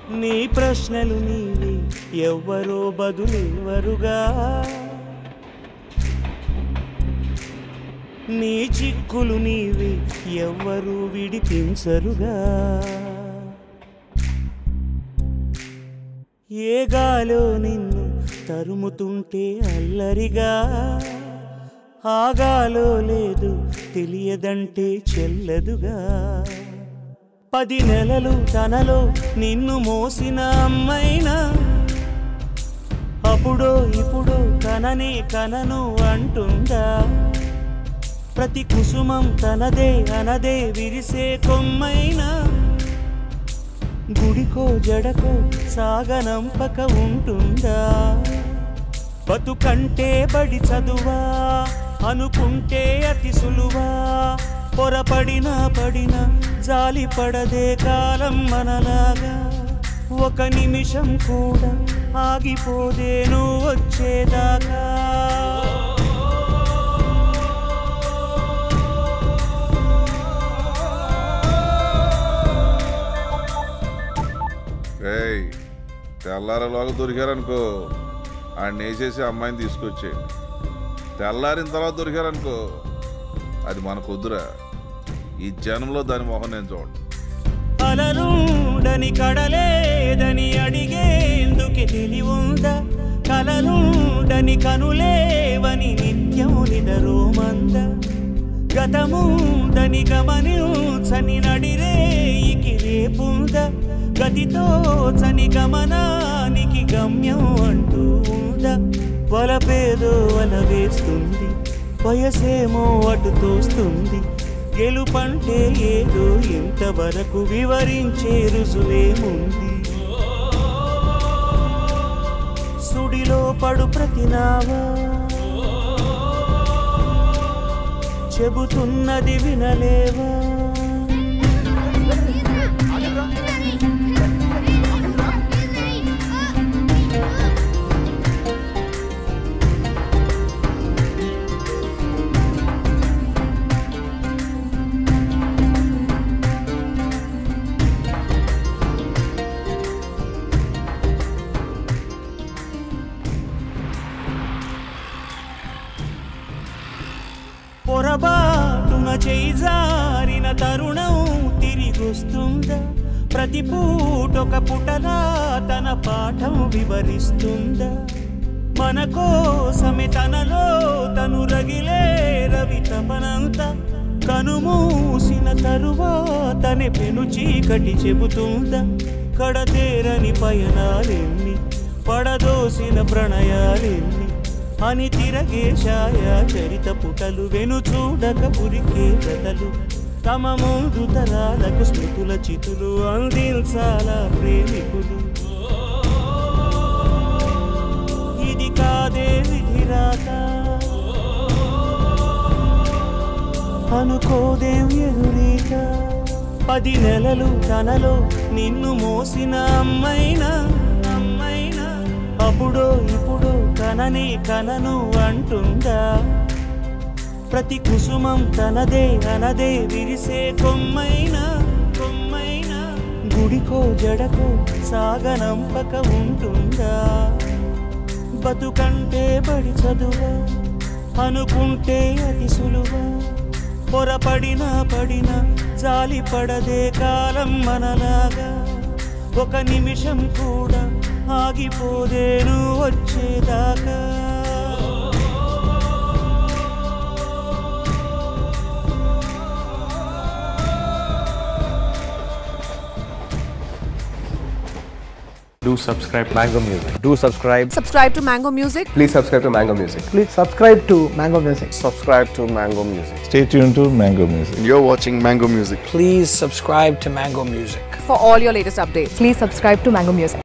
నీ ప్రశ్నలు నీవి ఎవ్వరో బదులెవ్వరుగా నీ చిక్కులు నీవి ఎవ్వరూ విడిపించరుగా ఏ గాలో నిన్ను తరుముతుంటే అల్లరిగా ఆగాలో లేదు తెలియదంటే చెల్లదుగా పది నెలలు తనలో నిన్ను మోసిన అమ్మైనా అప్పుడో ఇప్పుడో కననే కనను అంటుందా ప్రతి కుసుమం తనదే అనదే విరిసే కొమ్మైనా గుడికో జడకో సాగనంపక ఉంటుందా బతుకంటే బడి చదువా అనుకుంటే అతి సులువా పొరపడినా పడినా జాలి పడదే కాలం మనలాగా ఒక నిమిషం కూడా ఆగిపోదే నువ్వు వచ్చేదాకా ఏయ్ తెల్లారేలోగా దొరికారనుకో ఆడిని వేసేసి అమ్మాయిని తీసుకొచ్చే తెల్లారిన తర్వాత దొరికారనుకో అది మనకు వద్దురా ఈ జనంలో దాని మొహం నేను చూడండి అలలుండని కడలేదని అడిగేందుకే తెలివుందా కలలుండని కనులేవని నిత్యము నిదరోమంద గతముందని గమనించని నడిరేయికి రేపుందా గతితో చని గమనానికి గమ్యం అంటూ ఉందా వలపేదో వల వేస్తుంది వయసేమో అటు తోస్తుంది గెలుపంటే ఏదో ఇంతవరకు వివరించే రుజువేముంది సుడిలో పడు ప్రతి నావా చెబుతున్నది వినలేవా పొరబాటున చేయి జారిన తరుణం తిరిగొస్తుందా ప్రతి పూటొక పుటలా తన పాఠం వివరిస్తుందా మన కోసమే తనలో తను రగిలే రవి తపనంతా కనుమూసిన తరువాతనే పెను చీకటి చెబుతుందా కడతేరని పయనాలెన్ని పడదోసిన ప్రణయాలెన్ని అని తిరగే ఛాయా చరిత పుటలు వెను చూడక ఉరికే కథలు తమ ముందు తరాలకు స్మృతుల చితులు అందించాలా ప్రేమికులు ఇది కాదే విధిరాత అనుకోదేం ఎదురీత పది నెలలు తనలో నిన్ను మోసిన అమ్మైనా అమ్మైనా అప్పుడో ఇప్పుడో కననే కనను అంటుందా ప్రతి కుసుమం తనదే అనదే విరిసే కొమ్మైనా కొమ్మైనా గుడికో జడకో సాగనంపక ఉంటుందా బతుకంటే బడి చదువా అనుకుంటే అతి సులువా పొరపడినా పడినా జాలి పడదే కాలం మనలాగా ఒక నిమిషం కూడా ఆగిపోదేను వచ్చేదాకా Do subscribe Mango Music. Do subscribe. Subscribe to Mango Music. Please subscribe to Mango Music. Please subscribe to Mango Music. Subscribe to Mango Music. Stay tuned to Mango Music. You're watching Mango Music. Please subscribe to Mango Music. For all your latest updates. Please subscribe to Mango Music.